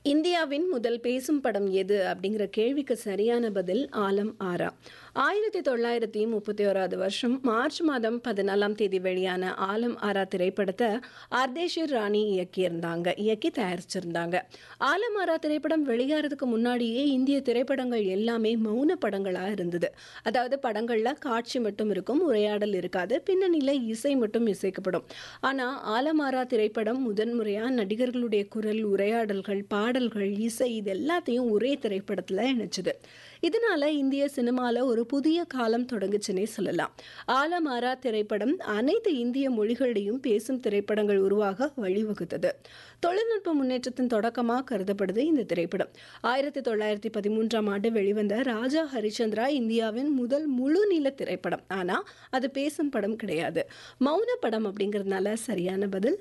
இந்தியாவின் முதல் பேசும் படம் எது அப்படிங்கிற கேள்விக்கு சரியான பதில் ஆலம் ஆரா ஆயிரத்தி தொள்ளாயிரத்தி முப்பத்தி ஓராவது வருஷம் மார்ச் மாதம் பதினாலாம் தேதி வெளியான ஆலம் ஆரா திரைப்படத்தை அர்தேஷர் ராணி இயக்கியிருந்தாங்க இயக்கி தயாரிச்சிருந்தாங்க ஆலம் ஆரா திரைப்படம் வெளியாகிறதுக்கு முன்னாடியே இந்திய திரைப்படங்கள் எல்லாமே மௌன படங்களாக இருந்தது அதாவது படங்களில் காட்சி மட்டும் இருக்கும் உரையாடல் இருக்காது பின்னணியில் இசை மட்டும் இசைக்கப்படும் ஆனால் ஆலமாரா திரைப்படம் முதன்முறையாக நடிகர்களுடைய குரல் உரையாடல்கள் பாடல்கள் இசை இது எல்லாத்தையும் ஒரே திரைப்படத்தில் இணைச்சது இதனால இந்திய சினிமாவில் ஒரு புதிய காலம் தொடங்குச்சுன்னே சொல்லலாம் ஆலமாரா திரைப்படம் அனைத்து இந்திய மொழிகளிலையும் பேசும் திரைப்படங்கள் உருவாக வழிவகுத்தது தொழில்நுட்ப முன்னேற்றத்தின் தொடக்கமாக கருதப்படுது இந்த திரைப்படம் ஆயிரத்தி தொள்ளாயிரத்தி பதிமூன்றாம் ஆண்டு வெளிவந்த ராஜா ஹரிச்சந்திரா இந்தியாவின் முதல் முழு நீள திரைப்படம் ஆனால் அது பேசும் படம் கிடையாது மௌன படம் அப்படிங்கிறதுனால சரியான பதில்